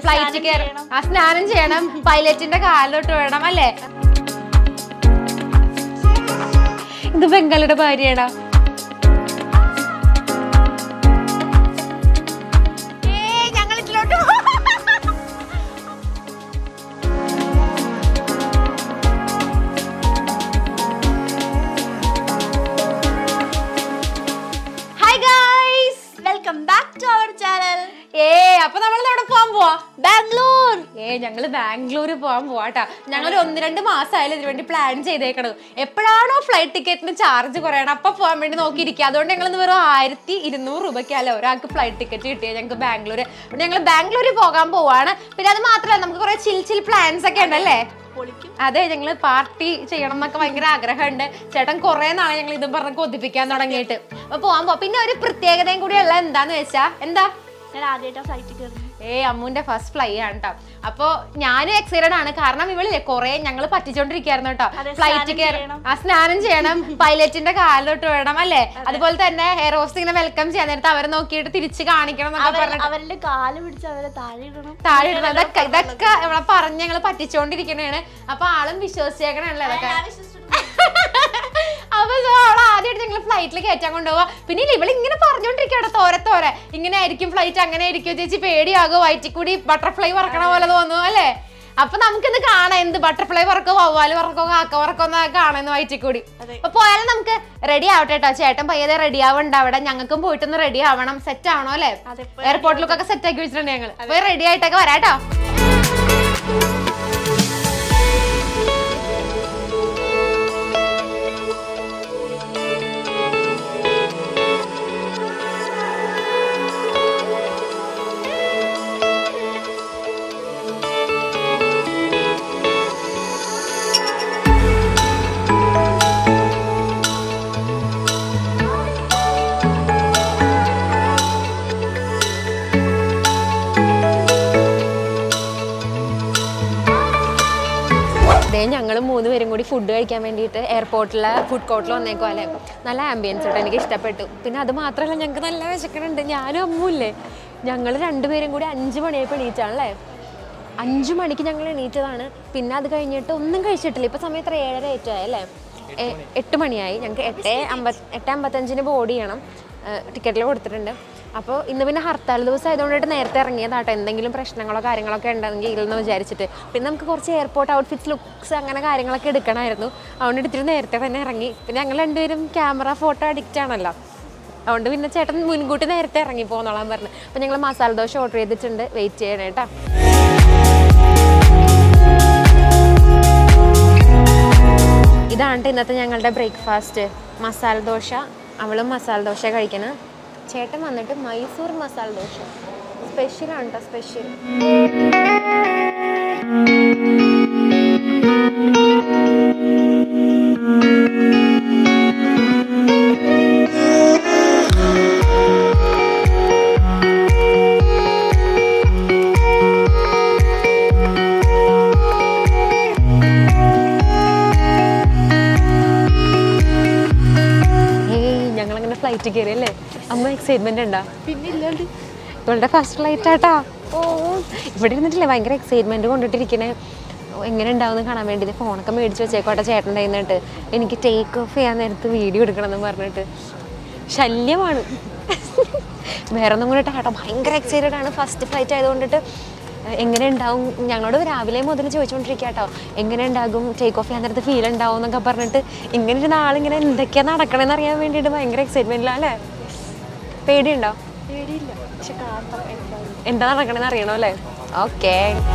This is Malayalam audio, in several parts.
ഫ്ലൈറ്റ് കയറി ആ സ്നാനം ചെയ്യണം പൈലറ്റിന്റെ കാലിലോട്ട് വേണം അല്ലേ ഇത് ബംഗാളിയുടെ ഭാര്യയാടാ ഞങ്ങൾ ഇതിലോട്ട് hi guys welcome back to our channel ഏ അപ്പൊ നമ്മൾ എവിടെ പോവാൻ പോവാ ബാംഗ്ലൂർ ഏ ഞങ്ങള് ബാംഗ്ലൂർ പോവാൻ പോവാട്ടാ ഞങ്ങൾ ഒന്ന് രണ്ട് മാസമായാലും ഇതിനു വേണ്ടി പ്ലാൻ ചെയ്തേക്കണത് എപ്പോഴാണോ ഫ്ലൈറ്റ് ടിക്കറ്റിന് ചാർജ് കുറയണം അപ്പൊ പോകാൻ വേണ്ടി നോക്കിയിരിക്കുക അതുകൊണ്ട് ഞങ്ങൾ ഇന്ന് വെറും ആയിരത്തി ഇരുന്നൂറ് രൂപയ്ക്കല്ല ഒരാൾക്ക് ഫ്ലൈറ്റ് ടിക്കറ്റ് കിട്ടിയത് ഞങ്ങൾക്ക് ബാംഗ്ലൂർ ഞങ്ങൾ ബാംഗ്ലൂരിൽ പോകാൻ പോവാണ് പിന്നെ അത് മാത്രമല്ല നമുക്ക് കുറെ ചിൽ ചിൽ പ്ലാൻസ് ഒക്കെ ഉണ്ടല്ലേ പൊളിക്കും അതെ ഞങ്ങൾ പാർട്ടി ചെയ്യണം എന്നൊക്കെ ഭയങ്കര ആഗ്രഹമുണ്ട് ചേട്ടൻ കുറെ നാളെ ഞങ്ങൾ ഇത് പറഞ്ഞ് കൊതിപ്പിക്കാൻ തുടങ്ങിയിട്ട് അപ്പൊ പോവാൻ പോവാം പിന്നെ ഒരു പ്രത്യേകതയും കൂടി ഉള്ള എന്താന്ന് വെച്ചാ എന്താ ഞാൻ ആദ്യമായിട്ടാണ് ഫ്ലൈറ്റ് കയറുന്നത് ഏ അമ്മുന്റെ ഫസ്റ്റ് ഫ്ലൈ ആണ് കേട്ടോ അപ്പൊ ഞാനും എക്സൈറ്റഡ് ആണ് കാരണം ഇവളില്ലേ കുറെ ഞങ്ങൾ പറ്റിച്ചോണ്ടിരിക്കായിരുന്നു കേട്ടോ അതെ, ഫ്ലൈറ്റ് സ്നാനം കയറി ചെയ്യണം. ആ സ്നാനം ചെയ്യണം പൈലറ്റിന്റെ കാലിലോട്ട് വേണം അല്ലേ അതുപോലെ തന്നെ എയർ ഹോസ്റ്റ് ഇങ്ങനെ വെൽക്കം ചെയ്യാൻ നേരത്തെ അവരെ നോക്കിയിട്ട് തിരിച്ച് കാണിക്കണം എന്നൊക്കെ അവർ പറഞ്ഞിട്ട് അവരുടെ കാല് പിടിച്ച് അവരെ താഴെ ഇടണം താഴെ ഇടുന്നത് ഇതൊക്കെ ഇതൊക്കെ ഇവിടെ പറഞ്ഞ് ഞങ്ങൾ പറ്റിച്ചോണ്ടിരിക്കണേണ് അപ്പൊ ആളും വിശ്വസിച്ചേക്കണല്ലേ ഇതൊക്കെ ഞാൻ വിശ്വസിച്ചിട്ടുണ്ട്. അപ്പൊ അവൾ ആദ്യമായിട്ട് ഞങ്ങൾ ഫ്ലൈറ്റിൽ കയറ്റാൻ കൊണ്ടുപോവാ പിന്നെ ഇല്ല ഇവള് ഇങ്ങനെ പറഞ്ഞോണ്ടിരിക്കട്ടെ തോരെ തോരെ ഇങ്ങനെ ആയിരിക്കും ഫ്ലൈറ്റ് അങ്ങനെ ആയിരിക്കും ചേച്ചി പേടിയാകും വയറ്റിൽ കൂടി ബട്ടർഫ്ലൈ പറക്കണ പോലെ തോന്നുന്നു അല്ലേ അപ്പൊ നമുക്കിന്ന് കാണാം എന്ത് ബട്ടർഫ്ലൈ പറക്കോ വവ്വാല് പറക്കോ കാക്ക പറക്കോ എന്നൊക്കെ കാണുന്നു വയറ്റിൽ കൂടി അതെ. അപ്പൊ പോയാലും നമുക്ക് റെഡി ആവട്ടെ കേട്ടോ ചേട്ടൻ പയ്യതെ റെഡി ആവണ്ട അവിടെ ഞങ്ങൾക്കും പോയിട്ടൊന്ന് റെഡി ആവണം സെറ്റ് ആവണോ അല്ലേ അതെ, ഇപ്പൊ എയർപോർട്ടിലൊക്കെ സെറ്റ് ആക്കി വെച്ചിട്ടുണ്ട് ഞങ്ങൾ പോയി റെഡി ആയിട്ടൊക്കെ വരാട്ടോ ദേ ഞങ്ങൾ മൂന്ന് പേരും കൂടി ഫുഡ് കഴിക്കാൻ വേണ്ടിയിട്ട് എയർപോർട്ടിലെ ഫുഡ് കോർട്ടിൽ വന്നേക്കോ അല്ലേ നല്ല ആംബിയൻസ് കേട്ടോ എനിക്ക് ഇഷ്ടപ്പെട്ടു പിന്നെ അത് മാത്രമല്ല ഞങ്ങൾക്ക് നല്ല വിശക്കണുണ്ട് ഞാനും അമ്മുല്ലേ ഞങ്ങൾ രണ്ടുപേരും കൂടി അഞ്ച് മണിയായപ്പോൾ എണീറ്റാണല്ലേ അഞ്ച് മണിക്ക് ഞങ്ങൾ എണീറ്റതാണ് പിന്നെ അത് കഴിഞ്ഞിട്ട് ഒന്നും കഴിച്ചിട്ടില്ല ഇപ്പം സമയം എത്ര ഏഴര ഏറ്റവും അല്ലേ എ- എട്ട് മണിയായി ഞങ്ങൾക്ക് എട്ട് അമ്പത് എട്ട് അമ്പത്തഞ്ചിന് ബോർഡ് ചെയ്യണം ടിക്കറ്റിൽ കൊടുത്തിട്ടുണ്ട് അപ്പോൾ ഇന്ന് പിന്നെ ഹർത്താൽ ദിവസം ആയതുകൊണ്ടിട്ട് നേരത്തെ ഇറങ്ങിയതാട്ടോ എന്തെങ്കിലും പ്രശ്നങ്ങളോ കാര്യങ്ങളൊക്കെ ഉണ്ടെങ്കിൽ എന്ന് വിചാരിച്ചിട്ട് പിന്നെ നമുക്ക് കുറച്ച് എയർപോർട്ട് ഔട്ട്ഫിറ്റ്സ് ലുക്സ് അങ്ങനെ കാര്യങ്ങളൊക്കെ എടുക്കണമായിരുന്നു അതുകൊണ്ട് എടുത്തിട്ട് നേരത്തെ തന്നെ ഇറങ്ങി പിന്നെ ഞങ്ങൾ രണ്ടുപേരും ക്യാമറ ഫോട്ടോ അഡിക്റ്റ് ആണല്ലോ അതുകൊണ്ട് പിന്നെ ചേട്ടൻ മുൻകൂട്ടി നേരത്തെ ഇറങ്ങി പോന്നോളാൻ പറഞ്ഞു അപ്പോൾ ഞങ്ങൾ മസാല ദോശ ഓർഡർ ചെയ്തിട്ടുണ്ട് വെയിറ്റ് ചെയ്യണം കേട്ടോ ഇതാണ് ട്ടോ ഇന്നത്തെ ഞങ്ങളുടെ ബ്രേക്ക്ഫാസ്റ്റ് മസാല ദോശ അവളും മസാല ദോശ കഴിക്കണം ചേട്ടൻ വന്നിട്ട് മൈസൂർ മസാല ദോശ സ്പെഷ്യലാണ് കേട്ടോ സ്പെഷ്യൽ ഏയ് ഞങ്ങളങ്ങനെ ഫ്ലൈറ്റ് കയറി അല്ലേ അമ്മ എക്സൈറ്റ്മെന്റ് ഉണ്ടോ പിന്നെ ഇല്ലാണ്ട് ഇവളുടെ ഫസ്റ്റ് ഫ്ലൈറ്റ് ആട്ടാ ഓ ഇവിടെ ഇരുന്നിട്ടില്ലേ ഭയങ്കര എക്സൈറ്റ്മെന്റ് കൊണ്ടിട്ടിരിക്കണേ ഓ, എങ്ങനെ ഉണ്ടാവും കാണാൻ വേണ്ടി ഫോണൊക്കെ മേടിച്ച് വെച്ചേക്കോട്ടെ ചേട്ടൻ്റെ എന്നിട്ട് എനിക്ക് ടേക്ക് ഓഫ് ചെയ്യാൻ നേരത്ത് വീഡിയോ എടുക്കണം എന്ന് പറഞ്ഞിട്ട് ശല്യമാണ് വേറെ ഒന്നും കൂടെ കേട്ടോ ഭയങ്കര എക്സൈറ്റഡ് ആണ് ഫസ്റ്റ് ഫ്ലൈറ്റ് ആയതുകൊണ്ടിട്ട് എങ്ങനെ ഉണ്ടാവും ഞങ്ങളോട് രാവിലെ മുതൽ ചോദിച്ചുകൊണ്ടിരിക്കുക കേട്ടോ എങ്ങനെ ഉണ്ടാകും ടേക്ക് ഓഫ് ചെയ്യാൻ നേരത്ത് ഫീൽ ഉണ്ടാവും എന്നൊക്കെ പറഞ്ഞിട്ട് ഇങ്ങനെ ഇരുന്ന ആളിങ്ങനെ എന്തൊക്കെയാണ് നടക്കണമെന്ന് അറിയാൻ വേണ്ടിയിട്ട് ഭയങ്കര എക്സൈറ്റ്മെന്റിലാണ് അല്ലേ പേടിയുണ്ടോ പേടിയില്ല പക്ഷെ കാണണം എന്തായാലും എന്താ നടക്കണെന്ന് അറിയണോ അല്ലേ ഓക്കെ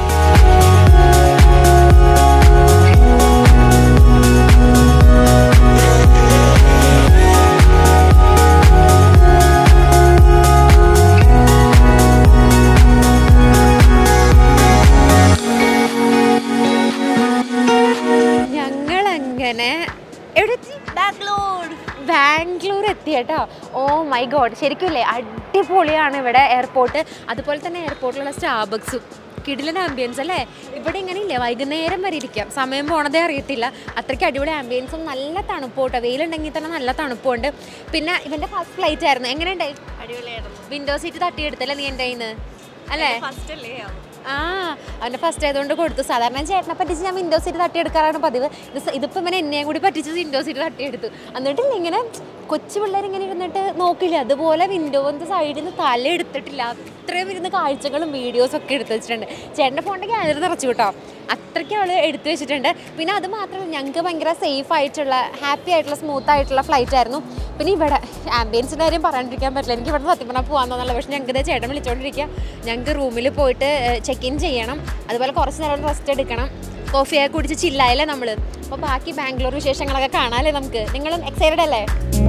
ഞങ്ങൾ അങ്ങനെ എവിടെ എത്തി ബാംഗ്ലൂർ ബാംഗ്ലൂർ എത്തി കേട്ടോ ഓ മൈ ഗോഡ് ശരിക്കും ഇല്ലേ അടിപൊളിയാണ് ഇവിടെ എയർപോർട്ട് അതുപോലെ തന്നെ എയർപോർട്ടിലുള്ള സ്റ്റാർബക്സും കിടിലൻ ആംബിയൻസ് അല്ലേ ഇവിടെ ഇങ്ങനെ ഇല്ലേ വൈകുന്നേരം വരെ ഇരിക്കാം സമയം പോണതേ അറിയത്തില്ല അത്രയ്ക്ക് അടിപൊളി ആംബിയൻസും നല്ല തണുപ്പോട്ടോ വെയിലുണ്ടെങ്കിൽ തന്നെ നല്ല തണുപ്പുണ്ട് പിന്നെ ഇവൻ്റെ ഫസ്റ്റ് ഫ്ലൈറ്റ് ആയിരുന്നു എങ്ങനെയുണ്ടായി അടിപൊളിയായിരുന്നു വിൻഡോ സീറ്റ് തട്ടിയെടുത്തല്ലേ നീ എൻ്റെ കയ്യിൽ നിന്ന് അല്ലേ ആ അവൻ്റെ ഫസ്റ്റ് ആയതുകൊണ്ട് കൊടുത്തു സാധാരണ ചേട്ടനെ പറ്റിച്ച് ഞാൻ വിൻഡോ സീറ്റ് തട്ടിയെടുക്കാറാണ് പതിവ് ഇത് സ- ഇതിപ്പോൾ ഇവനെ എന്നെയും കൂടി പറ്റിച്ച് വിൻഡോ സീറ്റ് തട്ടിയെടുത്തു എന്നിട്ടില്ല ഇങ്ങനെ കൊച്ചു പിള്ളേർ ഇങ്ങനെ ഇരുന്നിട്ട് നോക്കില്ല അതുപോലെ വിൻഡോന്റെ സൈഡിൽ നിന്ന് തല എടുത്തിട്ടില്ല അത്രയും ഇരുന്ന് കാഴ്ചകളും വീഡിയോസും ഒക്കെ എടുത്ത് വെച്ചിട്ടുണ്ട് ചേട്ടൻ്റെ ഫോണിൻ്റെ ക്യാമറ നിറച്ചു കേട്ടോ അത്രയ്ക്ക് അവൾ എടുത്തു വെച്ചിട്ടുണ്ട് പിന്നെ അത് മാത്രമല്ല ഞങ്ങൾക്ക് ഭയങ്കര സേഫ് ആയിട്ടുള്ള ഹാപ്പി ആയിട്ടുള്ള സ്മൂത്ത് ആയിട്ടുള്ള ഫ്ലൈറ്റ് ആയിരുന്നു പിന്നെ ഇവിടെ ആംബിയൻസിൻ്റെ കാര്യം പറയാണ്ടിരിക്കാൻ പറ്റില്ല എനിക്ക് ഇവിടെ സത്യം പറഞ്ഞാൽ പോകാൻ തോന്നുന്നില്ല പക്ഷേ ഞങ്ങൾക്ക് ഇതേ ചേട്ടൻ വിളിച്ചുകൊണ്ടിരിക്കുക ഞങ്ങൾക്ക് റൂമിൽ പോയിട്ട് ചെക്ക് ഇൻ ചെയ്യണം അതുപോലെ കുറച്ച് നേരം റെസ്റ്റ് എടുക്കണം കോഫിയൊക്കെ കുടിച്ച് ചില്ലായല്ലേ നമ്മൾ അപ്പോൾ ബാക്കി ബാംഗ്ലൂർ വിശേഷങ്ങളൊക്കെ കാണാമല്ലേ നമുക്ക് നിങ്ങളും എക്സൈറ്റഡ് അല്ലേ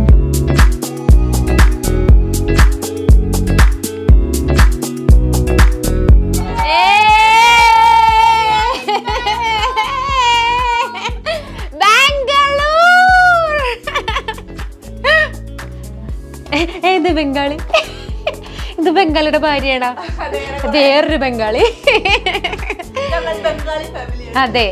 ബാംഗ്ലൂർ ഏത് ബംഗാളി ഇത് ബംഗാളിയുടെ ഭാര്യയാടാ വേറൊരു ബംഗാളി അതെ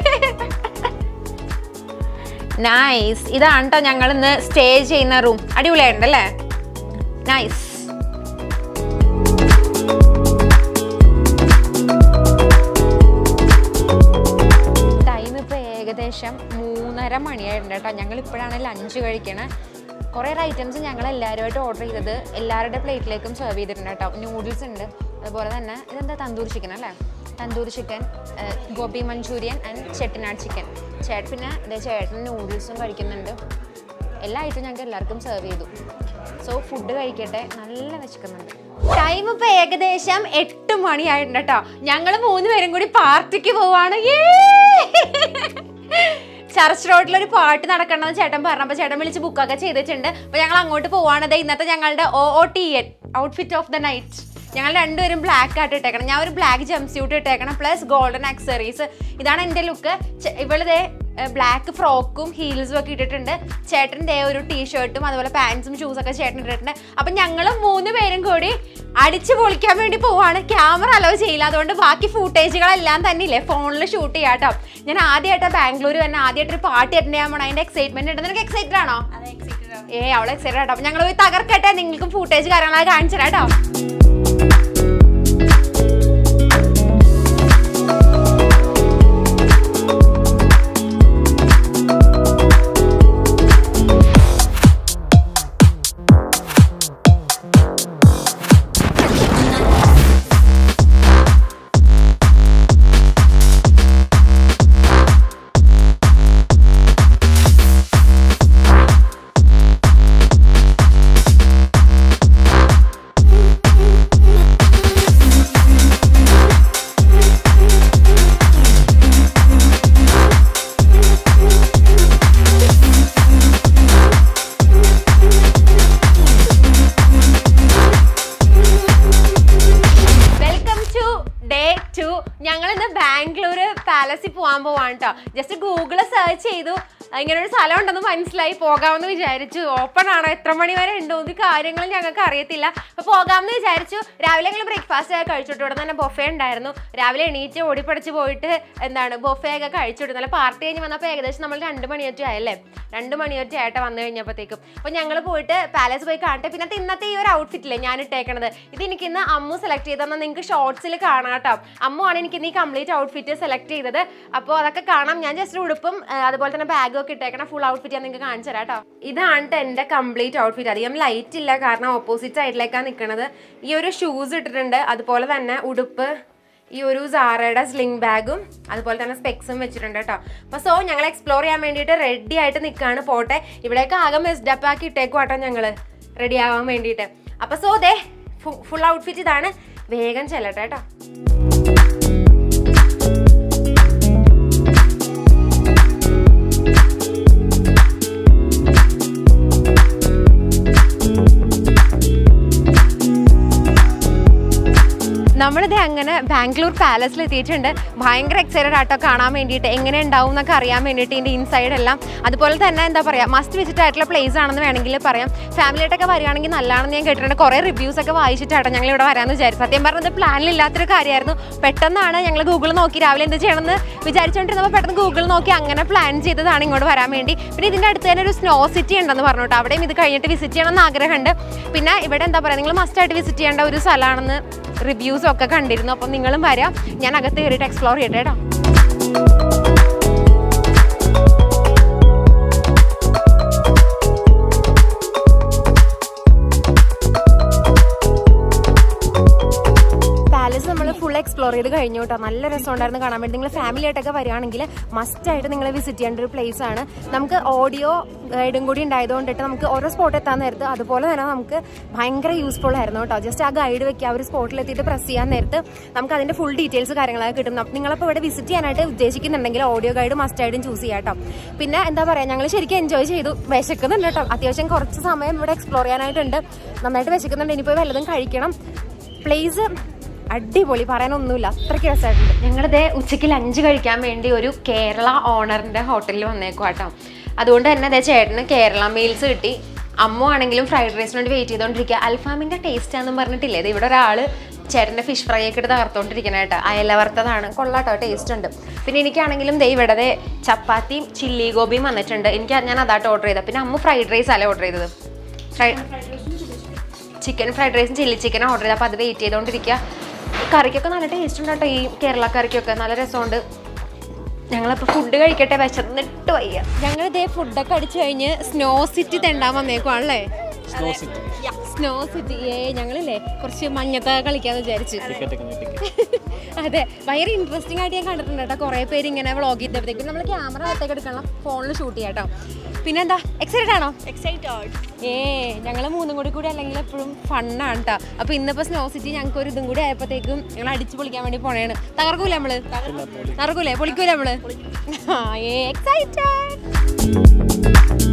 നൈസ് ഇതാണ് കേട്ടോ ഞങ്ങൾ ഇന്ന് സ്റ്റേ ചെയ്യുന്ന റൂം അടിപൊളിയായിട്ടുണ്ടല്ലേ നൈസ് ടൈം ഇപ്പോൾ ഏകദേശം മൂന്നര മണിയായിട്ടുണ്ട് കേട്ടോ ഞങ്ങൾ ഇപ്പോഴാണ് ലഞ്ച് കഴിക്കണത് കുറേ ഐറ്റംസ് ഞങ്ങൾ എല്ലാവരുമായിട്ട് ഓർഡർ ചെയ്തത് എല്ലാവരുടെ പ്ലേറ്റിലേക്കും സെർവ് ചെയ്തിട്ടുണ്ട് കേട്ടോ നൂഡിൽസ് ഉണ്ട് അതുപോലെ തന്നെ ഇതെന്താ തന്തൂർ ചിക്കൻ അല്ലേ tandoor chicken gobi Manchurian and Chettinad chicken ചേട്ടൻ പിന്നെ ഇതേ ചേട്ടൻ നൂഡിൽസും കഴിക്കുന്നുണ്ട് എല്ലാ ഐറ്റം ഞങ്ങൾക്ക് എല്ലാവർക്കും സെർവ് ചെയ്തു സോ ഫുഡ് കഴിക്കട്ടെ നല്ല വിശക്കുന്നുണ്ട് ടൈം ഇപ്പൊ ഏകദേശം എട്ട് മണിയായിട്ടുണ്ട് കേട്ടോ ഞങ്ങൾ മൂന്ന് പേരും കൂടി പാർട്ടിക്ക് പോവാണ് ചർച്ച് റോഡിൽ ഒരു പാട്ട് നടക്കണമെന്ന് ചേട്ടൻ പറഞ്ഞപ്പോൾ ചേട്ടൻ വിളിച്ച് ബുക്കൊക്കെ ചെയ്തിട്ടുണ്ട് അപ്പോൾ ഞങ്ങൾ അങ്ങോട്ട് പോവാണ് ദേ ഇന്നത്തെ ഞങ്ങളുടെ O O T N outfit of the night ഞങ്ങൾ രണ്ടുപേരും ബ്ലാക്ക് ആയിട്ട് ഇട്ടേക്കണം ഞാൻ ഒരു ബ്ലാക്ക് ജംപ് സ്യൂട്ട് ഇട്ടേക്കണം പ്ലസ് ഗോൾഡൻ ആക്സറീസ് ഇതാണ് എൻ്റെ ലുക്ക് ഇവളിതേ ബ്ലാക്ക് ഫ്രോക്കും ഹീൽസും ഒക്കെ ഇട്ടിട്ടുണ്ട് ചേട്ടൻ ദേ ഒരു ടീഷർട്ടും അതുപോലെ പാൻസും ഷൂസ് ഒക്കെ ചേട്ടൻ ഇട്ടിട്ടുണ്ട് അപ്പം ഞങ്ങൾ മൂന്ന് പേരും കൂടി അടിച്ചു പൊളിക്കാൻ വേണ്ടി പോവാണ് ക്യാമറ അലോ ചെയ്യില്ല അതുകൊണ്ട് ബാക്കി ഫൂട്ടേജുകളെല്ലാം തന്നെ ഇല്ലേ ഫോണിൽ ഷൂട്ട് ചെയ്യാം കേട്ടോ ഞാൻ ആദ്യമായിട്ട് ബാംഗ്ലൂർ തന്നെ ആദ്യമായിട്ട് ഒരു പാട്ട് അറ്റൻഡ് ചെയ്യാൻ പോകണം അതിന്റെ എക്സൈറ്റ്മെന്റ് ഉണ്ട് നിനക്ക് എക്സൈറ്റഡ് ആണോ ഏ അവളെ എക്സൈറ്റഡ് ആട്ടോ അപ്പൊ ഞങ്ങൾ പോയി തകർക്കട്ടെ നിങ്ങൾക്കും ഫൂട്ടേജ് കാര്യങ്ങളൊക്കെ കാണിച്ചു തരാം കേട്ടോ വെൽക്കം ടു ഡേ ടു ഞങ്ങൾ ഇന്ന് ബാംഗ്ലൂർ പാലസിൽ പോകാൻ പോവാണ് കേട്ടോ ജസ്റ്റ് ഗൂഗിള് സെർച്ച് ചെയ്തു ഇങ്ങനെ ഒരു സ്ഥലം ഉണ്ടെന്ന് മനസ്സിലായി പോകാമെന്ന് വിചാരിച്ചു ഓപ്പൺ ആണോ എത്ര മണി വരെ ഉണ്ടോ ഇത് കാര്യങ്ങൾ ഞങ്ങൾക്ക് അറിയത്തില്ല അപ്പോൾ പോകാമെന്ന് വിചാരിച്ചു രാവിലെ ഞങ്ങൾ ബ്രേക്ക്ഫാസ്റ്റ് ഒക്കെ കഴിച്ചിട്ട് ഇവിടെ തന്നെ ബൊഫേ ഉണ്ടായിരുന്നു രാവിലെ എണീറ്റ് ഓടിപ്പടിച്ച് പോയിട്ട് എന്താണ് ബൊഫേ ഒക്കെ കഴിച്ചിട്ട് നല്ല പാർട്ടി കഴിഞ്ഞ് വന്നപ്പോൾ ഏകദേശം നമ്മൾ രണ്ട് മണിയൊറ്റ ആയല്ലേ രണ്ട് മണിയൊറ്റ ആയിട്ട് വന്നു കഴിഞ്ഞപ്പോഴത്തേക്കും അപ്പോൾ ഞങ്ങൾ പോയിട്ട് പാലസ് പോയി കാണട്ടെ പിന്നെ ഇന്നത്തെ ഈ ഒരു ഔട്ട്ഫിറ്റില്ലേ ഞാൻ ഇട്ടേക്കണത് ഇത് എനിക്ക് ഇന്ന് അമ്മു സെലക്ട് ചെയ്തെന്നാൽ നിങ്ങൾക്ക് ഷോർട്സിൽ കാണാം കേട്ടോ അമ്മു ആണ് എനിക്ക് ഇന്ന് ഈ കംപ്ലീറ്റ് ഔട്ട്ഫിറ്റ് സെലക്ട് ചെയ്തത് അപ്പോൾ അതൊക്കെ കാണാം ഞാൻ ജസ്റ്റ് ഉടുപ്പും ആ, അതുപോലെ തന്നെ ബാഗും ഒക്കെ ഇട്ടേക്കണം ഫുൾ ഔട്ട്ഫിറ്റ് ഞാൻ നിങ്ങൾക്ക് കാണിച്ചു തരാം കേട്ടോ ഇതാണ് ട്ടോ എൻ്റെ കംപ്ലീറ്റ് ഔട്ട്ഫിറ്റ് അധികം ലൈറ്റ് ഇല്ല കാരണം ഓപ്പോസിറ്റ് സൈഡിലേക്കാണ് നിൽക്കുന്നത് ഈ ഒരു ഷൂസ് ഇട്ടിട്ടുണ്ട് അതുപോലെ തന്നെ ഉടുപ്പ് ഈ ഒരു സാറയുടെ സ്ലിംഗ് ബാഗും അതുപോലെ തന്നെ സ്പെക്സും വെച്ചിട്ടുണ്ട് കേട്ടോ അപ്പോൾ സോ ഞങ്ങൾ എക്സ്പ്ലോർ ചെയ്യാൻ വേണ്ടിയിട്ട് റെഡി ആയിട്ട് നിൽക്കുകയാണ് പോട്ടെ ഇവിടേക്ക് ആകെ മെസ്ഡപ്പ് ആക്കി ഇട്ടേക്കും കേട്ടോ ഞങ്ങൾ റെഡി ആവാൻ വേണ്ടിയിട്ട് അപ്പോൾ സോ ദേ ഫുൾ ഔട്ട്ഫിറ്റ് ഇതാണ് വേഗം ചെല്ലട്ടെ കേട്ടോ നമ്മളിത് അങ്ങനെ ബാംഗ്ലൂർ പാലസിൽ എത്തിയിട്ടുണ്ട് ഭയങ്കര എക്സൈറ്റഡ് ആട്ടോ കാണാൻ വേണ്ടിയിട്ട് എങ്ങനെ ഉണ്ടാവും എന്നൊക്കെ അറിയാൻ വേണ്ടിയിട്ട് ഇതിൻ്റെ ഇൻസൈഡ് എല്ലാം അതുപോലെ തന്നെ എന്താ പറയുക മസ്റ്റ് വിസിറ്റ് ആയിട്ടുള്ള പ്ലേസ് ആണെന്ന് വേണമെങ്കിൽ പറയാം ഫാമിലിയായിട്ടൊക്കെ വരികയാണെങ്കിൽ നല്ലതാണെന്ന് ഞാൻ കേട്ടിട്ടുണ്ട് കുറേ റിവ്യൂസ് ഒക്കെ വായിച്ചിട്ടാണ് ഞങ്ങൾ ഇവിടെ വരാമെന്ന് വിചാരിച്ചു സത്യം പറഞ്ഞത് പ്ലാനിലില്ലാത്തൊരു കാര്യമായിരുന്നു പെട്ടെന്നാണ് ഞങ്ങൾ ഗൂഗിൾ നോക്കി രാവിലെ എന്ത് ചെയ്യണമെന്ന് വിചാരിച്ചുകൊണ്ടിരുന്നപ്പോൾ പെട്ടെന്ന് ഗൂഗിൾ നോക്കി അങ്ങനെ പ്ലാൻ ചെയ്തതാണ് ഇങ്ങോട്ട് വരാൻ വേണ്ടി പിന്നെ ഇതിൻ്റെ അടുത്ത് തന്നെ ഒരു സ്നോ സിറ്റി ഉണ്ടെന്ന് പറഞ്ഞു കേട്ടോ അവിടെയും ഇത് കഴിഞ്ഞിട്ട് വിസിറ്റ് ചെയ്യണമെന്ന് ആഗ്രഹമുണ്ട് പിന്നെ ഇവിടെ എന്താ പറയുക നിങ്ങൾ മസ്റ്റായിട്ട് വിസിറ്റ് ചെയ്യേണ്ട ഒരു സ്ഥലമാണെന്ന് റിവ്യൂസ് വീഡിയോസും ഒക്കെ കണ്ടിരുന്നു അപ്പം നിങ്ങളും വരാം ഞാൻ അകത്ത് കയറിയിട്ട് എക്സ്പ്ലോർ ചെയ്യട്ടെ കേട്ടോ പാലസ് നമ്മൾ ഫുൾ എക്സ്പ്ലോർ ചെയ്ത് കഴിഞ്ഞു കേട്ടോ നല്ല രസമുണ്ടായിരുന്നു കാണാൻ വേണ്ടി നിങ്ങൾ ഫാമിലി ആയിട്ടൊക്കെ വരികയാണെങ്കിൽ മസ്റ്റ് ആയിട്ട് നിങ്ങൾ വിസിറ്റ് ചെയ്യേണ്ട ഒരു പ്ലേസ് ആണ് നമുക്ക് ഓഡിയോ ഗൈഡും കൂടി ഉണ്ടായതുകൊണ്ടിട്ട് നമുക്ക് ഓരോ സ്പോട്ട് എത്താൻ നേരത്ത് അതുപോലെ തന്നെ നമുക്ക് ഭയങ്കര യൂസ്ഫുൾ ആയിരുന്നു കേട്ടോ ജസ്റ്റ് ആ ഗൈഡ് വെക്കുക ആ ഒരു സ്പോട്ടിൽ എത്തിയിട്ട് പ്രസ് ചെയ്യാൻ നേരത്ത് നമുക്ക് അതിന്റെ ഫുൾ ഡീറ്റെയിൽസ് കാര്യങ്ങളൊക്കെ കിട്ടും അപ്പം നിങ്ങളിപ്പോൾ ഇവിടെ വിസിറ്റ് ചെയ്യാനായിട്ട് ഉദ്ദേശിക്കുന്നുണ്ടെങ്കിൽ ഓഡിയോ ഗൈഡ് മസ്റ്റ് ആയിട്ടും ചൂസ് ചെയ്യാം കേട്ടോ പിന്നെ എന്താ പറയുക ഞങ്ങൾ ശരിക്കും എൻജോയ് ചെയ്തു വിശക്കുന്നുണ്ട് കേട്ടോ അത്യാവശ്യം കുറച്ച് സമയം ഇവിടെ എക്സ്പ്ലോർ ചെയ്യാനായിട്ടുണ്ട് നന്നായിട്ട് വിശക്കുന്നുണ്ട് ഇനിയിപ്പോൾ വല്ലതും കഴിക്കണം പ്ലേസ് അടിപൊളി പറയാനൊന്നുമില്ല അത്രയ്ക്ക് രസമായിട്ടുണ്ട് ഞങ്ങളിതേ ഉച്ചയ്ക്ക് ലഞ്ച് കഴിക്കാൻ വേണ്ടി ഒരു കേരള ഓണറിന്റെ ഹോട്ടലിൽ വന്നേക്കും കേട്ടോ അതുകൊണ്ട് തന്നെ അതേ ചേട്ടന് കേരള മീൽസ് കിട്ടി അമ്മ ആണെങ്കിലും ഫ്രൈഡ് റൈസിന് വേണ്ടി വെയിറ്റ് ചെയ്തുകൊണ്ടിരിക്കുക അൽഫാമിന്റെ ടേസ്റ്റ് ആണെന്ന് പറഞ്ഞിട്ടില്ലേ ഇത് ഇവിടെ ഒരാൾ ചേട്ടൻ്റെ ഫിഷ് ഫ്രൈ ഒക്കെ എടുത്ത് തകർത്തോണ്ടിരിക്കണ കേട്ടോ അയല വറുത്തതാണ് കൊള്ളാട്ടോ ടേസ്റ്റ് ഉണ്ട് പിന്നെ എനിക്കാണെങ്കിലും ദേ ഇവിടെ ദേ ചപ്പാത്തിയും ചില്ലി ഗോപിയും വന്നിട്ടുണ്ട് എനിക്ക് ഞാൻ അതാട്ടോ ഓർഡർ ചെയ്തത് പിന്നെ അമ്മ ഫ്രൈഡ് റൈസ് അല്ലേ ഓർഡർ ചെയ്തത് ഫ്രൈഡ് ചിക്കൻ ഫ്രൈഡ് റൈസും ചില്ലി ചിക്കനും ഓർഡർ ചെയ്ത് അപ്പോൾ അത് വെയിറ്റ് ചെയ്തുകൊണ്ടിരിക്കുക ഈ കറിക്കൊക്കെ നല്ല ടേസ്റ്റ് ഉണ്ട് കേട്ടോ ഈ കേരള കറിക്കൊക്കെ നല്ല രസമുണ്ട് ഞങ്ങളിപ്പോൾ ഫുഡ് കഴിക്കട്ടെ വിശന്നിട്ട് വയ്യ ഞങ്ങൾ ഇതേ ഫുഡൊക്കെ അടിച്ചു കഴിഞ്ഞ് സ്നോ സിറ്റി തെണ്ടാൻ വന്നേക്കുവാണല്ലേ സ്നോ സിറ്റി സ്നോ സിറ്റി ഏ ഞങ്ങളില്ലേ കുറച്ച് മഞ്ഞത്ത കളിക്കാന്ന് വിചാരിച്ചു ടിക്കറ്റ് ഒക്കെ ടിക്കറ്റ് അതെ ഭയങ്കര ഇൻട്രസ്റ്റിംഗ് ആയിട്ട് ഞാൻ കണ്ടിട്ടുണ്ട് കേട്ടോ കുറേ പേര് ഇങ്ങനെ വ്ളോഗ് ചെയ്തപ്പോഴത്തേക്കും നമ്മൾ ക്യാമറ അകത്തേക്ക് എടുക്കണം ഫോണിൽ ഷൂട്ട് ചെയ്യാം കേട്ടോ പിന്നെന്താ എക്സൈറ്റഡ് ആണോ എക്സൈറ്റഡ് ഏ ഞങ്ങൾ മൂന്നും കൂടി കൂടി അല്ലെങ്കിൽ എപ്പോഴും ഫണ്ണാണ് കേട്ടോ അപ്പൊ ഇന്നിപ്പോ സ്നോ സിറ്റി ഞങ്ങൾക്ക് ഒരു ഇതും കൂടി ആയപ്പോഴത്തേക്കും ഞങ്ങൾ അടിച്ചു പൊളിക്കാൻ വേണ്ടി പോണേണ് തകർക്കൂല നമ്മള് തകർക്കൂലേ പൊളിക്കൂല നമ്മള് ആ ഏ എക്സൈറ്റഡ്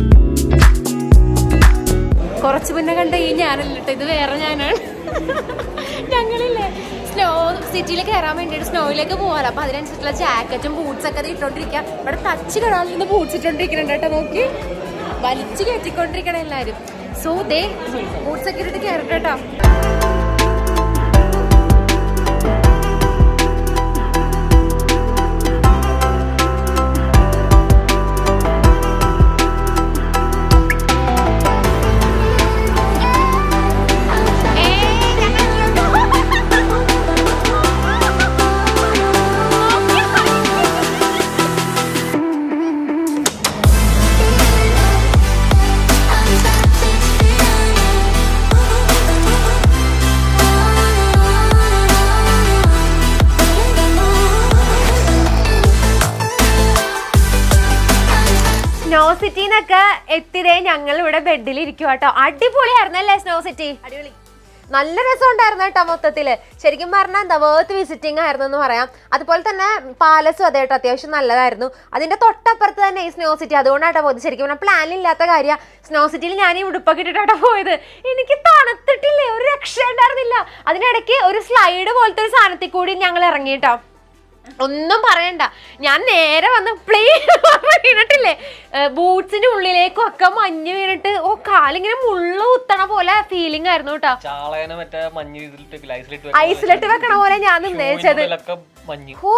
കുറച്ച് മുന്നേ കണ്ട ഈ ഞാനല്ല കേട്ടോ ഇത് വേറെ ഞാനാണ് ഞങ്ങളില്ലേ സ്നോ സിറ്റിയിൽ കയറാൻ വേണ്ടിയിട്ട് സ്നോയിലേക്ക് പോകാറ് അപ്പൊ അതിനനുസരിച്ചുള്ള ജാക്കറ്റും ബൂട്ട്സ് ഒക്കെ ഇട്ടോണ്ടിരിക്കുക ഇവിടെ ടച്ച് കിടാൻ നിന്ന് ബൂട്ട്സ് ഇട്ടോണ്ടിരിക്കുന്നുണ്ട് കേട്ടോ നോക്കി വലിച്ചു കയറ്റിക്കൊണ്ടിരിക്കണം എല്ലാരും സോ ദേ ബൂട്ട്സ് ഒക്കെ ഇട്ടിട്ട് കയറട്ടെ കേട്ടോ സ്നോ സിറ്റിന്നൊക്കെ എത്തിയതേ ഞങ്ങൾ ഇവിടെ ബെഡിൽ ഇരിക്കും കേട്ടോ അടിപൊളിയായിരുന്നല്ലേ സ്നോ സിറ്റി അടിപൊളി നല്ല രസമുണ്ടായിരുന്നു കേട്ടോ മൊത്തത്തില് ശരിക്കും പറഞ്ഞാൽ എന്താ വേർത്ത് വിസിറ്റിംഗ് ആയിരുന്നു എന്ന് പറയാം അതുപോലെ തന്നെ പാലസും അതെ കേട്ടോ അത്യാവശ്യം നല്ലതായിരുന്നു അതിന്റെ തൊട്ടപ്പുറത്ത് തന്നെ ഈ സ്നോ സിറ്റി അതുകൊണ്ടാട്ടോ പോയത് ശരിക്കും പറഞ്ഞാൽ പ്ലാനില്ലാത്ത കാര്യം സ്നോ സിറ്റിയിൽ ഞാൻ ഈ ഉടുപ്പൊക്കെ ഇട്ടിട്ടാട്ടോ പോയത് എനിക്ക് തണുത്തിട്ടില്ലേ ഒരു രക്ഷ ഉണ്ടായിരുന്നില്ല അതിനിടയ്ക്ക് ഒരു സ്ലൈഡ് പോലത്തെ ഒരു സാധനത്തിൽ കൂടി ഞങ്ങൾ ഇറങ്ങിയിട്ടോ ഒന്നും പറയണ്ട ഞാൻ നേരെ വന്ന് പ്ലേ വീണിട്ടില്ലേ ബൂട്ട്സിന്റെ ഉള്ളിലേക്കും ഒക്കെ മഞ്ഞ് വീണിട്ട് ഓ കാലിങ്ങനെ മുള്ളു കുത്തണ പോലെ ഫീലിംഗ് ആയിരുന്നു കേട്ടോ ചാളേനെ മറ്റേ മഞ്ഞ് ഇതിലിട്ട് ഐസിലിട്ട് ഐസിലിട്ട് വെക്കണ പോലെ ഞാൻ നിന്നേച്ചത് ഒക്കെ മഞ്ഞ് ഓ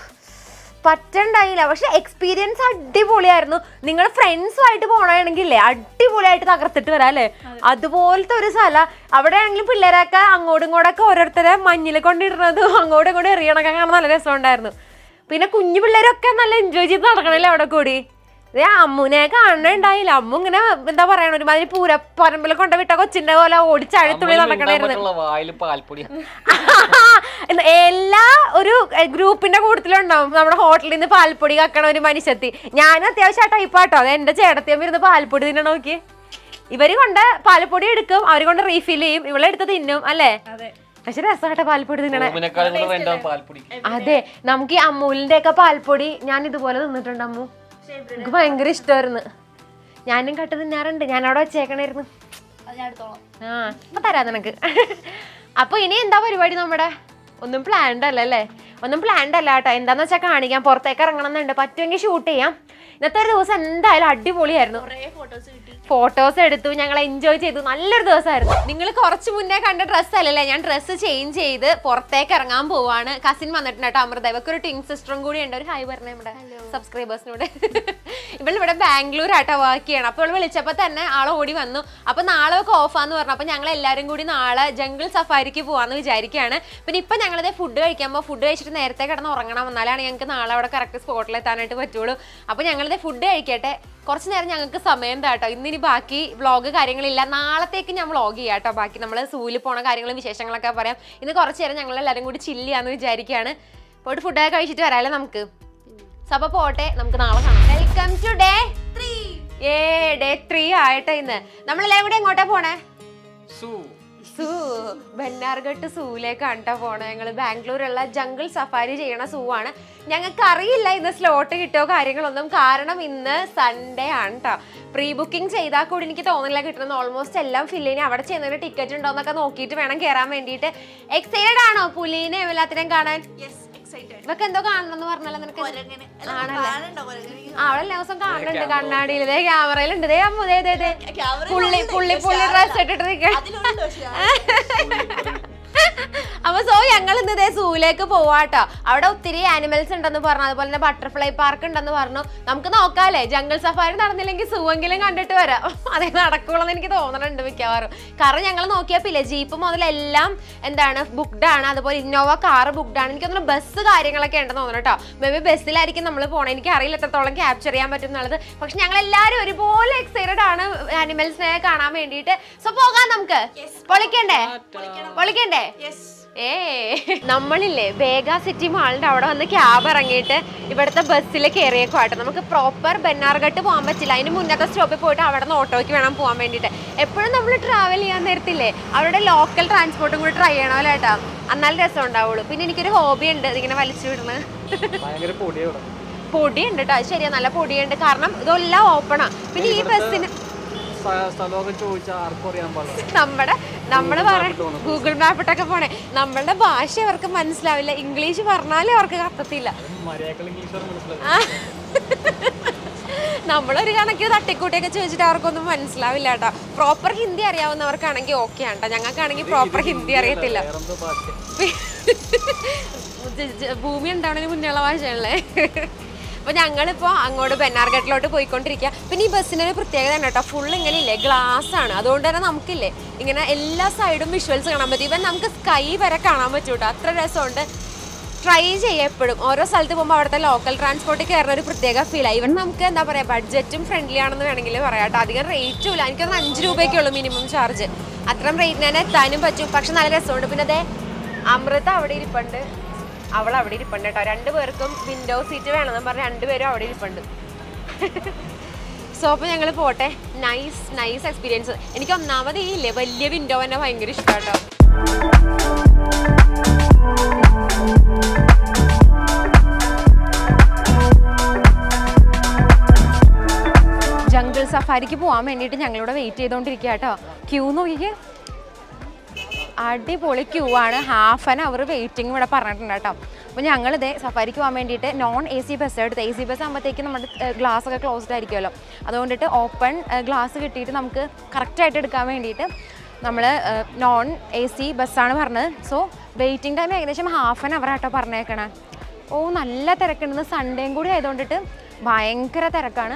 പറ്റണ്ടായില്ല പക്ഷെ എക്സ്പീരിയൻസ് അടിപൊളിയായിരുന്നു നിങ്ങൾ ഫ്രണ്ട്സുമായിട്ട് പോകണമെങ്കിലേ അടിപൊളിയായിട്ട് തകർത്തിട്ട് വരാം അല്ലേ അതുപോലത്തെ ഒരു സ്ഥലം അവിടെ ആണെങ്കിലും പിള്ളേരൊക്കെ അങ്ങോട്ടും ഇങ്ങോട്ടൊക്കെ ഓരോരുത്തരെ മഞ്ഞിൽ കൊണ്ടിടുന്നതും അങ്ങോട്ടും ഇങ്ങോട്ടും എറിയണൊക്കെ കാണാൻ നല്ല രസമുണ്ടായിരുന്നു പിന്നെ കുഞ്ഞു പിള്ളേരൊക്കെ നല്ല എൻജോയ് ചെയ്ത് നടക്കണല്ലേ അവിടെ കൂടി ഇതേ അമ്മുനെ കാണുന്നുണ്ടായില്ല അമ്മു ഇങ്ങനെ എന്താ പറയണ ഒരുമാതിരി പൂരപ്പറമ്പിൽ കൊണ്ട് വിട്ട കൊച്ചിന്റെ പോലെ ഓടിച്ചഴുത്തുള്ളി നടക്കണായിരുന്നു വായില് പാൽപ്പൊടി എന്ന് എല്ലാ ഒരു എ, ഗ്രൂപ്പിന്റെ കൂട്ടത്തിലുണ്ടാവും നമ്മുടെ ഹോട്ടലിൽ നിന്ന് പാൽപ്പൊടി കക്കണ ഒരു മനുഷ്യത്തി ഞാൻ അത്യാവശ്യം ആ ടൈപ്പാട്ടോ അത് എന്റെ ചേട്ടത്തിയമ്മ ഇരുന്ന് പാൽപ്പൊടി തിന്നണ നോക്കി ഇവര് കൊണ്ട് പാൽപ്പൊടി എടുക്കും അവര് കൊണ്ട് റീഫിൽ ചെയ്യും ഇവളെ എടുത്ത് തിന്നും അല്ലേ അതെ പക്ഷെ രസമായിട്ട് പാൽപ്പൊടി തിന്നണേ റൂമിനേക്കാളും കൂടെ വേണ്ട പാൽപ്പൊടി അതെ നമുക്ക് ഈ അമ്മൂലിന്റെ ഒക്കെ പാൽപ്പൊടി ഞാൻ ഇതുപോലെ തിന്നിട്ടുണ്ട് അമ്മു എനിക്ക് ഭയങ്കര ഇഷ്ടമായിരുന്നു ഞാനും കട്ട് തിന്നാറുണ്ട് ഞാൻ അവിടെ വെച്ചേക്കണായിരുന്നു അത് ഞാൻ എടുത്തോളാം ആ അപ്പൊ തരാം നിനക്ക് അപ്പൊ ഇനി എന്താ പരിപാടി നമ്മുടെ ഒന്നും പ്ലാൻഡ് അല്ല അല്ലേ ഒന്നും പ്ലാൻഡ് അല്ല കേട്ടോ എന്താന്ന് വെച്ചാൽ കാണിക്കാം പുറത്തേക്ക് ഇറങ്ങണം എന്നുണ്ട് പറ്റുമെങ്കിൽ ഷൂട്ട് ചെയ്യാം ഇന്നത്തെ ഒരു ദിവസം എന്തായാലും അടിപൊളിയായിരുന്നു കൊറേ ഫോട്ടോസ് കിട്ടി ഫോട്ടോസ് എടുത്തു ഞങ്ങൾ എൻജോയ് ചെയ്തു നല്ലൊരു ദിവസമായിരുന്നു നിങ്ങൾ കുറച്ച് മുന്നേ കണ്ട ഡ്രസ്സ് അല്ലല്ലേ ഞാൻ ഡ്രസ്സ് ചേഞ്ച് ചെയ്ത് പുറത്തേക്ക് ഇറങ്ങാൻ പോവാണ് കസിൻ വന്നിട്ടുണ്ട് കേട്ടോ അമൃത ഇവർക്ക് ഒരു ടിൻ സിസ്റ്ററും കൂടി ഉണ്ട് ഒരു ഹൈ പറഞ്ഞ നമ്മുടെ സബ്സ്ക്രൈബേഴ്സിനോട് ഇവൾ ഇവിടെ ബാംഗ്ലൂർ ആട്ടോ വർക്ക് ചെയ്യണം അപ്പോൾ ഇവൾ വിളിച്ചപ്പോൾ തന്നെ ആൾ ഓടി വന്നു അപ്പൊ നാളെ ഒക്കെ ഓഫാന്ന് പറഞ്ഞു അപ്പൊ ഞങ്ങൾ എല്ലാവരും കൂടി നാളെ ജംഗിൾ സഫാരിക്ക് പോവാന്ന് വിചാരിക്കുകയാണ് പിന്നെ ഇപ്പൊ ഞങ്ങളിത് ഫുഡ് കഴിക്കുമ്പോൾ ഫുഡ് കഴിച്ചിട്ട് നേരത്തെ കിടന്ന് ഉറങ്ങണം എന്നാലാണ് ഞങ്ങൾക്ക് നാളെ അവിടെ കറക്റ്റ് സ്പോട്ടിൽ എത്താനായിട്ട് പറ്റുള്ളൂ അപ്പൊ ഞങ്ങളിത് ഫുഡ് കഴിക്കട്ടെ കുറച്ച് നേരം ഞങ്ങൾക്ക് സമയം താട്ടോ ഇന്നിനി ബാക്കി വ്ളോഗ് കാര്യങ്ങളില്ല നാളത്തേക്ക് ഞാൻ വ്ളോഗ് ചെയ്യാം കേട്ടോ ബാക്കി നമ്മൾ സൂവിൽ പോണ കാര്യങ്ങളും വിശേഷങ്ങളൊക്കെ പറയാം ഇന്ന് കുറച്ച് നേരം ഞങ്ങൾ എല്ലാവരും കൂടി ചില്ല് ചെയ്യാന്ന് വിചാരിക്കുകയാണ് പോയിട്ട് ഫുഡൊക്കെ കഴിച്ചിട്ട് വരാമല്ലോ നമുക്ക് സഭ പോട്ടെ നമുക്ക് നാളെ കാണാം welcome to day uh day three ആയിട്ടെ ഇന്ന് നമ്മളെല്ലാവരും കൂടി എങ്ങോട്ടാ പോണേ സൂ സൂ ബെന്നാർഘട്ട് സൂവിലേക്കാണ് കേട്ടോ പോണത് ഞങ്ങൾ ബാംഗ്ലൂരുള്ള ജംഗിൾ സഫാരി ചെയ്യണ സൂ ആണ് ഞങ്ങൾക്ക് അറിയില്ല ഇന്ന് സ്ലോട്ട് കിട്ടുമോ കാര്യങ്ങളൊന്നും കാരണം ഇന്ന് സൺഡേ ആണ് കേട്ടോ പ്രീ ബുക്കിംഗ് ചെയ്താൽ കൂടി എനിക്ക് തോന്നുന്നില്ല കിട്ടുന്നത് ഓൾമോസ്റ്റ് എല്ലാം ഫില്ലിന് അവിടെ ചെയ്യുന്നതിന് ടിക്കറ്റ് ഉണ്ടോ എന്നൊക്കെ നോക്കിയിട്ട് വേണം കയറാൻ വേണ്ടിയിട്ട് എക്സൈറ്റഡ് ആണോ പുലീനെയും എല്ലാത്തിനെയും കാണാൻ യെസ് എക്സൈറ്റഡ് ഇതൊക്കെ എന്തോ കാണണമെന്ന് പറഞ്ഞാലോ നിനക്ക് കൊരങ്ങനെ ആണല്ലേ? കാണണ്ടോ കൊരങ്ങനെ ആ, അവിടെ എല്ലാ ദിവസം കാണുന്നുണ്ട് കണ്ണാടിയിൽ ഇതേ ക്യാമറയിലുണ്ട് ദേ അമ്മു ദേ ദേ ദേ ക്യാമറയിൽ പുള്ളി ഉണ്ട്. പുള്ളി പക്ഷെ പുള്ളി ആളല്ല. ഡ്രസ് ഇട്ടിട്ട് നിൽക്കുക അതിലുണ്ട് പക്ഷെ ആള്. അപ്പൊ സോ ഞങ്ങൾ ഇന്ന് ഇതേ സൂവിലേക്ക് പോവാട്ടോ അവിടെ ഒത്തിരി ആനിമൽസ് ഉണ്ടെന്ന് പറഞ്ഞു അതുപോലെ തന്നെ ബട്ടർഫ്ലൈ പാർക്ക് ഉണ്ടെന്ന് പറഞ്ഞു നമുക്ക് നോക്കാല്ലേ ജംഗിൾ സഫാരി നടന്നില്ലെങ്കിൽ സൂ എങ്കിലും കണ്ടിട്ട് വരാം അതേ നടക്കുള്ളൂ എന്ന് എനിക്ക് തോന്നുന്നുണ്ട് മിക്കവാറും കാരണം ഞങ്ങൾ നോക്കിയപ്പില്ലേ ജീപ്പ് മുതൽ എല്ലാം എന്താണ് ബുക്ക്ഡ് ആണ് അതുപോലെ ഇന്നോവ കാർ ബുക്ക്ഡ് ആണ് എനിക്ക് തോന്നുന്നു ബസ് കാര്യങ്ങളൊക്കെ ഉണ്ടെന്ന് തോന്നുന്നു കേട്ടോ മേ ബി ബസ്സിലായിരിക്കും നമ്മൾ പോണേ എനിക്ക് അറിയില്ല എത്രത്തോളം ക്യാപ്ചർ ചെയ്യാൻ പറ്റും എന്നുള്ളത് പക്ഷെ ഞങ്ങൾ എല്ലാവരും ഒരുപോലെ എക്സൈറ്റഡ് ആണ് ആനിമൽസിനെ കാണാൻ വേണ്ടിയിട്ട് സോ പോകാം നമുക്ക് പൊളിക്കണ്ടേ പൊളിക്കണ്ടേ Yes. ഏ നമ്മളില്ലേ വേഗ സിറ്റി മാളിന്റെ അവിടെ വന്ന് ക്യാബ് ഇറങ്ങിയിട്ട് ഇവിടുത്തെ ബസ്സിൽ കയറിയേക്കുവാട്ടോ നമുക്ക് പ്രോപ്പർ ബെന്നാർഘട്ട് പോകാൻ പറ്റില്ല അതിന് മുന്നത്തെ സ്റ്റോപ്പിൽ പോയിട്ട് അവിടെ നിന്ന് ഓട്ടോയ്ക്ക് വേണം പോകാൻ വേണ്ടിയിട്ട് എപ്പോഴും നമ്മൾ ട്രാവൽ ചെയ്യാൻ നേരത്തില്ലേ അവരുടെ ലോക്കൽ ട്രാൻസ്പോർട്ടും കൂടി ട്രൈ ചെയ്യണമല്ലോ കേട്ടോ എന്നാലും രസം ഉണ്ടാവുള്ളൂ പിന്നെ എനിക്കൊരു ഹോബി ഉണ്ട് ഇതിങ്ങനെ വലിച്ചു വിടുന്നത് ഭയങ്കര പൊടിയാ ഇവിടെ പൊടിയുണ്ട് കേട്ടോ അത് ശരിയാ നല്ല പൊടിയുണ്ട് കാരണം ഇതെല്ലാം ഓപ്പണാ പിന്നെ ഈ ബസ്സിന് സ്ഥ- സ്ഥലമൊക്കെ ചോദിച്ചാൽ ആർക്കും അറിയാൻ പാടില്ല നമ്മുടെ നമ്മൾ പറ ഗൂഗിൾ മാപ്പ് ഇട്ടൊക്കെ പോണേ നമ്മളുടെ ഭാഷ അവർക്ക് മനസ്സിലാവില്ല ഇംഗ്ലീഷ് പറഞ്ഞാലും അവർക്ക് കത്തത്തില്ല മര്യാദകൾ ഇംഗ്ലീഷ് മനസ്സിലാവും ആ. നമ്മളൊരു കണക്ക് തട്ടിക്കൂട്ടിയൊക്കെ ചോദിച്ചിട്ട് അവർക്കൊന്നും മനസ്സിലാവില്ല കേട്ടോ പ്രോപ്പർ ഹിന്ദി അറിയാവുന്നവർക്കാണെങ്കിൽ ഓക്കെ ആണ് കേട്ടോ ഞങ്ങൾക്കാണെങ്കിൽ പ്രോപ്പർ ഹിന്ദി അറിയത്തില്ല വേറെന്തോ ഭാഷ ജ- ജ- ഭൂമി ഉണ്ടാവണതിന് മുന്നേയുള്ള ഭാഷയല്ലേ അപ്പൊ ഞങ്ങളിപ്പോ അങ്ങോട്ട് ബെന്നാർഘട്ടിലോട്ട് പോയിക്കൊണ്ടിരിക്കുക പിന്നെ ഈ ബസ്സിനൊരു പ്രത്യേകത ഉണ്ട് കേട്ടോ ഫുൾ ഇങ്ങനെ ഇല്ലേ ഗ്ലാസ് ആണ് അതുകൊണ്ട് തന്നെ നമുക്കില്ലേ ഇങ്ങനെ എല്ലാ സൈഡും വിഷ്വൽസ് കാണാൻ പറ്റും ഇവൻ നമുക്ക് സ്കൈ വരെ കാണാൻ പറ്റും കേട്ടോ അത്ര രസമുണ്ട് ട്രൈ ചെയ്യുക എപ്പോഴും ഓരോ സ്ഥലത്ത് പോകുമ്പോൾ അവിടുത്തെ ലോക്കൽ ട്രാൻസ്പോർട്ടിൽ കയറുന്ന ഒരു പ്രത്യേക ഫീലാണ് ഇവൻ നമുക്ക് എന്താ പറയുക ബഡ്ജറ്റും ഫ്രണ്ട്ലി ആണെന്ന് വേണമെങ്കിൽ പറയാം കേട്ടോ അധികം റേറ്റും ഇല്ല എനിക്കൊന്ന് അഞ്ച് രൂപയൊക്കെ ഉള്ളൂ മിനിമം ചാർജ് അത്രയും റേറ്റിന് തന്നെ എത്താനും പറ്റും പക്ഷെ നല്ല രസമുണ്ട് പിന്നെ അതെ അമൃത അവിടെ ഇരിപ്പുണ്ട് അവൾ അവിടെ ഇരിപ്പുണ്ട് കേട്ടോ രണ്ടു പേർക്കും വിൻഡോ സീറ്റ് വേണമെന്ന് പറഞ്ഞ് രണ്ടുപേരും അവിടെ ഇരിപ്പുണ്ട് സോ അപ്പോൾ ഞങ്ങൾ പോട്ടെ നൈസ് നൈസ് എക്സ്പീരിയൻസ് എനിക്ക് ഒന്നാമത് ഈ ഇല്ലേ വലിയ വിൻഡോ തന്നെ ഭയങ്കര ഇഷ്ടം കേട്ടോ ജംഗിൾ സഫാരിക്ക് പോകാൻ വേണ്ടിയിട്ട് ഞങ്ങളിവിടെ വെയിറ്റ് ചെയ്തുകൊണ്ടിരിക്കുക കേട്ടോ ക്യൂ നോക്കിക്കേ അടിപൊളി ക്യൂ ആണ് ഹാഫ് ആൻ അവർ വെയിറ്റിംഗ് ഇവിടെ പറഞ്ഞിട്ടുണ്ട് കേട്ടോ അപ്പോൾ ഞങ്ങളിത് സഫാരിക്ക് പോകാൻ വേണ്ടിയിട്ട് നോൺ എ സി ബസ് എടുത്ത് എ സി ബസ് ആകുമ്പോഴത്തേക്ക് നമ്മുടെ ഗ്ലാസ് ഒക്കെ ക്ലോസ്ഡ് ആയിരിക്കുമല്ലോ അതുകൊണ്ടിട്ട് ഓപ്പൺ ഗ്ലാസ് കിട്ടിയിട്ട് നമുക്ക് കറക്റ്റായിട്ട് എടുക്കാൻ വേണ്ടിയിട്ട് നമ്മൾ നോൺ എ സി ബസ്സാണ് പറഞ്ഞത് സോ വെയിറ്റിംഗ് ടൈം ഏകദേശം ഹാഫ് ആൻ അവർ ആട്ടോ പറഞ്ഞേക്കണേ ഓ നല്ല തിരക്കുണ്ടെന്ന് സൺഡേയും കൂടി ആയതുകൊണ്ടിട്ട് ഭയങ്കര തിരക്കാണ്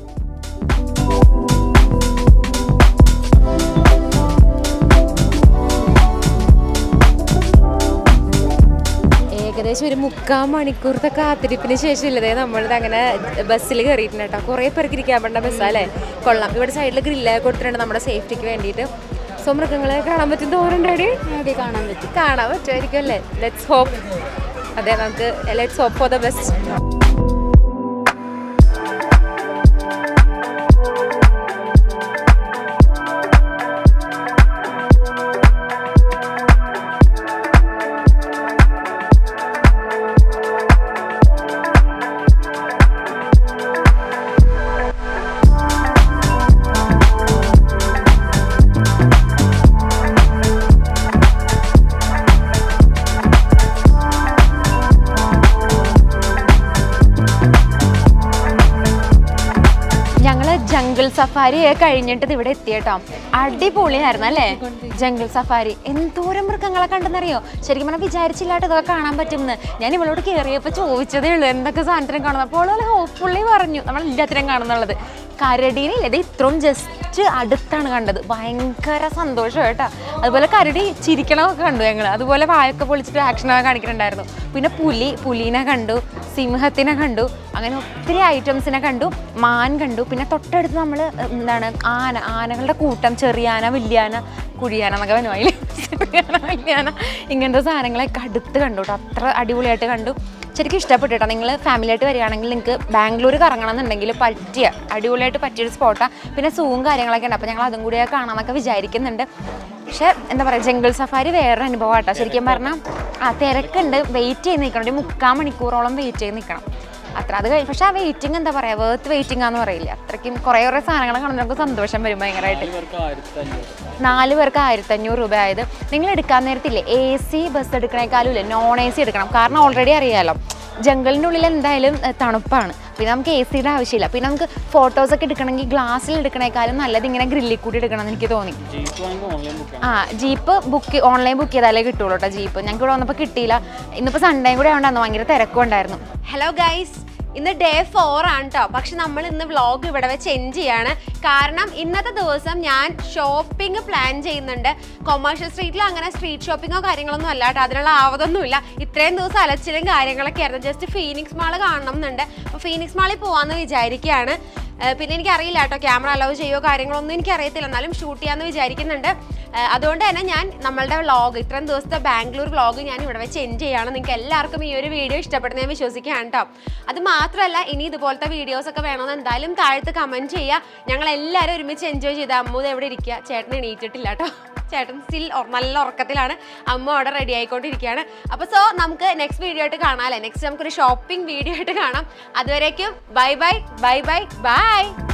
ഏകദേശം ഒരു മുക്കാൽ മണിക്കൂറത്തെ കാത്തിരിപ്പിന് ശേഷം ഇല്ലതേ നമ്മളിത് അങ്ങനെ ബസ്സിൽ കയറിയിട്ടുണ്ട് കേട്ടോ കുറേ പേർക്ക് ഇരിക്കാൻ പറ്റുന്ന ബസ്സാ അല്ലേ കൊള്ളാം ഇവിടെ സൈഡിൽ ഗ്രില്ലൊക്കെ കൊടുത്തിട്ടുണ്ട് നമ്മുടെ സേഫ്റ്റിക്ക് വേണ്ടിയിട്ട് സോ മൃഗങ്ങളെ കാണാൻ പറ്റും തോന്നുന്നുണ്ടേ അതെ കാണാൻ പറ്റും കാണാൻ പറ്റുമായിരിക്കും അല്ലേ ലെറ്റ്സ് ഹോപ്പ് അതെ നമുക്ക് let's hope for the best jungle safari കഴിഞ്ഞിട്ട് ഇത് ഇവിടെ എത്തിയട്ടോ അടിപൊളിയായിരുന്നു അല്ലേ ജംഗിൾ സഫാരി എന്തോരം മൃഗങ്ങളെ കണ്ടെന്നറിയോ ശരിക്കും പറഞ്ഞാൽ വിചാരിച്ചില്ലാട്ട് ഇതൊക്കെ കാണാൻ പറ്റുമെന്ന് ഞാൻ ഇവളോട് കയറിയപ്പോൾ ചോദിച്ചതേ ഉള്ളൂ എന്തൊക്കെ സാധനത്തിനും കാണുന്നത് അപ്പോൾ അവൾ ഹോപ്പ്ഫുള്ളി പറഞ്ഞു നമ്മൾ എല്ലാത്തിനും കാണുന്നുള്ളത് കരടീനില്ല ഇത് ഇത്രയും ജസ്റ്റ് അടുത്താണ് കണ്ടത് ഭയങ്കര സന്തോഷം കേട്ടോ അതുപോലെ കരടി ചിരിക്കണമൊക്കെ കണ്ടു ഞങ്ങൾ അതുപോലെ വായൊക്കെ പൊളിച്ചിട്ട് ആക്ഷനൊക്കെ കാണിക്കുന്നുണ്ടായിരുന്നു പിന്നെ പുലി പുലീനെ കണ്ടു സിംഹത്തിനെ കണ്ടു അങ്ങനെ ഒത്തിരി ഐറ്റംസിനെ കണ്ടു മാൻ കണ്ടു പിന്നെ തൊട്ടടുത്ത് നമ്മൾ എന്താണ് ആന ആനകളുടെ കൂട്ടം ചെറിയാന വലിയാന കുഴിയാന എന്നൊക്കെ വനുവായില്ലേ ചെറിയാന വലിയാന ഇങ്ങനത്തെ സാധനങ്ങളൊക്കെ അടുത്ത് കണ്ടു കേട്ടോ അത്ര അടിപൊളിയായിട്ട് കണ്ടു ശരിക്കും ഇഷ്ടപ്പെട്ടു കേട്ടോ നിങ്ങൾ ഫാമിലി ആയിട്ട് വരികയാണെങ്കിൽ നിങ്ങൾക്ക് ബാംഗ്ലൂർ കറങ്ങണം എന്നുണ്ടെങ്കിൽ പറ്റിയ അടിപൊളിയായിട്ട് പറ്റിയൊരു സ്പോട്ടാണ് പിന്നെ സൂവും കാര്യങ്ങളൊക്കെ ഉണ്ട് അപ്പോൾ ഞങ്ങൾ അതും കൂടി കാണാമെന്നൊക്കെ വിചാരിക്കുന്നുണ്ട് പക്ഷേ എന്താ പറയുക ജംഗിൾ സഫാരി വേറൊരു അനുഭവം കേട്ടോ ശരിക്കും പറഞ്ഞാൽ ആ തിരക്കുണ്ട് വെയിറ്റ് ചെയ്ത് നിൽക്കണം ഒരു മുക്കാൽ മണിക്കൂറോളം വെയിറ്റ് ചെയ്ത് നിൽക്കണം അത്ര അത് കഴിഞ്ഞ് പക്ഷേ ആ വെയിറ്റിംഗ് എന്താ പറയുക വേർത്ത് വെയിറ്റിംഗ് ആണെന്ന് പറയില്ല അത്രയ്ക്കും കുറേ കുറേ സാധനങ്ങൾ കാണുമ്പോൾ നമുക്ക് സന്തോഷം വരും ഭയങ്കരമായിട്ട് ഇവർക്ക് ആയിരത്തി അഞ്ഞൂറ് നാല് പേർക്ക് ആയിരത്തഞ്ഞൂറ് രൂപ ആയത് നിങ്ങൾ എടുക്കാൻ നേരത്തില്ലേ എ സി ബസ് എടുക്കണേക്കാളും ഇല്ല നോൺ എ സി എടുക്കണം കാരണം ഓൾറെഡി അറിയാലോ ജംഗലിൻ്റെ ഉള്ളിൽ എന്തായാലും ഏഹ്, തണുപ്പാണ് പിന്നെ നമുക്ക് എ സിയുടെ ആവശ്യമില്ല പിന്നെ നമുക്ക് ഫോട്ടോസൊക്കെ എടുക്കണമെങ്കിൽ ഗ്ലാസ്സിൽ എടുക്കണേക്കാളും നല്ലത് ഇങ്ങനെ ഗ്രില്ലിൽ കൂടി എടുക്കണം എന്ന് എനിക്ക് തോന്നി ജീപ്പ് വാങ്ങുമ്പോൾ ഓൺലൈൻ ബുക്ക് ആ ജീപ്പ് ബുക്ക് ഓൺലൈൻ ബുക്ക് ചെയ്താലേ കിട്ടുള്ളൂ കേട്ടോ ജീപ്പ് ഞങ്ങൾക്ക് ഇവിടെ വന്നപ്പോൾ കിട്ടിയില്ല ഇന്നിപ്പോൾ സൺഡേയും കൂടെ ആയതുകൊണ്ടായിരുന്നു ഭയങ്കര തിരക്കും ഉണ്ടായിരുന്നു ഹലോ ഗൈസ് ഇന്ന് ഡേ ഫോർ ആണ് കേട്ടോ പക്ഷെ നമ്മൾ ഇന്ന് വ്ളോഗ് ഇവിടെ വെച്ച് എൻഡ് ചെയ്യാണ് കാരണം ഇന്നത്തെ ദിവസം ഞാൻ ഷോപ്പിംഗ് പ്ലാൻ ചെയ്യുന്നുണ്ട് കൊമേഴ്ഷ്യൽ സ്ട്രീറ്റിൽ അങ്ങനെ സ്ട്രീറ്റ് ഷോപ്പിങ്ങോ കാര്യങ്ങളൊന്നും അല്ല കേട്ടോ അതിനുള്ള ആവതൊന്നുമില്ല ഇത്രയും ദിവസം അലച്ചിലും കാര്യങ്ങളൊക്കെ ആയിരുന്നു ജസ്റ്റ് ഫീനിക്സ് മാൾ കാണണം എന്നുണ്ട് അപ്പോൾ ഫീനിക്സ് മാളിൽ പോകാമെന്ന് വിചാരിക്കുകയാണ് ഏഹ് പിന്നെ എനിക്കറിയില്ല കേട്ടോ ക്യാമറ അലൗ ചെയ്യോ കാര്യങ്ങളൊന്നും എനിക്കറിയത്തില്ല എന്നാലും ഷൂട്ട് ചെയ്യാമെന്ന് വിചാരിക്കുന്നുണ്ട് ഏഹ് അതുകൊണ്ട് തന്നെ ഞാൻ നമ്മളുടെ വ്ളോഗ് ഇത്രയും ദിവസത്തെ ബാംഗ്ലൂർ വ്ളോഗ് ഞാൻ ഇവിടെ വെച്ച് എൻഡ് ചെയ്യാണ് നിങ്ങൾക്ക് എല്ലാവർക്കും ഈ ഒരു വീഡിയോ ഇഷ്ടപ്പെടുന്ന ഞാൻ വിശ്വസിക്കുകയാണ് കേട്ടോ അത് മാത്രമല്ല ഇനി ഇതുപോലത്തെ വീഡിയോസ് ഒക്കെ വേണമെന്ന് എന്തായാലും താഴത്ത് കമൻറ്റ് ചെയ്യുക ഞങ്ങൾ എല്ലാവരും ഒരുമിച്ച് എൻജോയ് ചെയ്ത് അമ്മൂത് എവിടെ ഇരിക്കുക ചേട്ടൻ എണീറ്റിട്ടില്ല കേട്ടോ ചേട്ടൻ സ്റ്റിൽ നല്ല ഉറക്കത്തിലാണ് അമ്മ അവിടെ റെഡി ആയിക്കൊണ്ടിരിക്കുകയാണ് അപ്പോൾ സോ നമുക്ക് നെക്സ്റ്റ് വീഡിയോ ആയിട്ട് കാണാം അല്ലേ നെക്സ്റ്റ് നമുക്കൊരു ഷോപ്പിംഗ് വീഡിയോ ആയിട്ട് കാണാം അതുവരേക്കും bye bye bye bye by